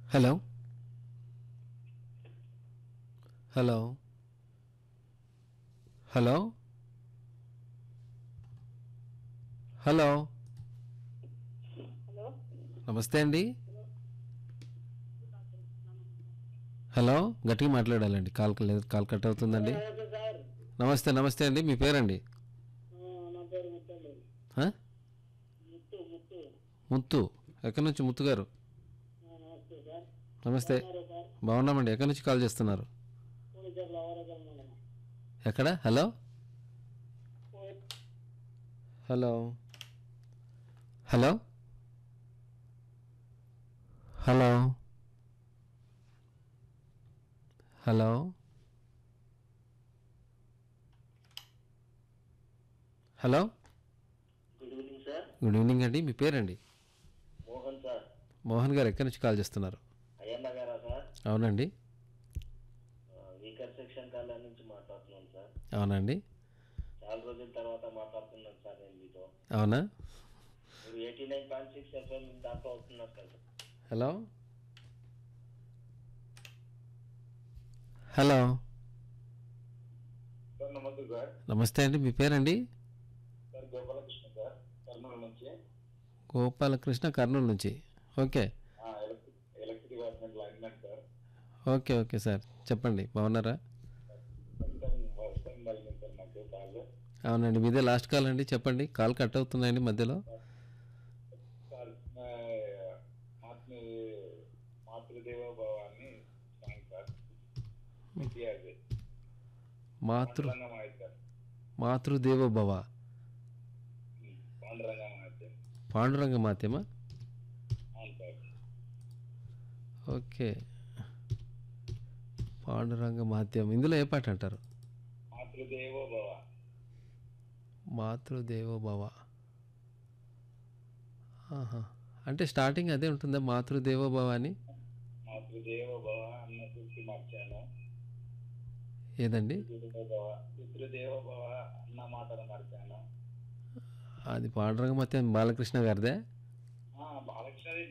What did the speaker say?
Hello hello hello hello hello నమస్తే అండి hello గట్టిగా మాట్లాడాలండి కాల్ లేదు కాల్ కట్ అవుతుందండి ఓకే సార్ నమస్తే నమస్తే అండి మీ పేరండి ఆ, నా పేరు ముత్తండి ఆ? ముత్తు ముత్తు ముత్తు ఎక్కడి నుంచి ముత్తు గారు ఆ, నమస్తే సార్ నమస్తే సరే సార్ బాగున్నామండి ఎక్కడి నుంచి కాల్ చేస్తున్నారు పూడిచర్ల వరకల్ మండలం ఎక్కడ హలో పూడి- hello hello hello hello hello good evening sir good evening అండి మీ పేరండి మోహన్ సార్ మోహన్ గారు ఎక్కడి నుంచి కాల్ చేస్తున్నారు అయ్యన్న గారా సార్ అవునండి వీకర్ సెక్షన్ కాలేజ్ నుంచి మాట్లాడుతున్నాను సార్ అవునండి చాలా రోజుల తర్వాత మాట్లాడుతున్నాను సార్ నేను మీతో అవునా మీరు eighty nine point six FM దాంట్లో అవుతున్నారు సార్ హలో హలో సార్ నమస్తే సార్ నమస్తే అండి మీ పేరండి సార్ గోపాలకృష్ణ సార్ కర్నూలు నుంచి గోపాలకృష్ణ కర్నూలు నుంచి okay electric electric department lineman sir okay okay sir చెప్పండి బాగున్నారా ఫస్ట్ టైం ఫస్ట్ టైం తగిలింది సార్ నాకు కాల్ అవునండి మీదే లాస్ట్ కాల్ అండి చెప్పండి కాల్ కట్ అవుతున్నాయండి మధ్యలో సార్ మాతృ మాతృదేవ భవాన్ని సాంగ్ సార్ ఇది అది మాతృ పాండురంగం అయితే సార్ మాతృదేవ భవ పాండురంగం అయితే పాండురంగ మాత్యమా అవును సార్ ఓకే పాండురంగ మాత్యం ఇందులో ఏ పాట అంటారు మాతృదేవో భవ మాతృదేవో భవ ఆహా. అంటే స్టార్టింగ్ అదే ఉంటుందా మాతృదేవో భవ అని మాతృదేవ భవ అన్న సూక్తి మార్చాను ఏదండి పితృదేవ భవ పితృదేవ భవ అన్న మాటను మార్చాను అది పాండురంగ మాత్యం బాలకృష్ణ గారిదే బాలకృష్ణ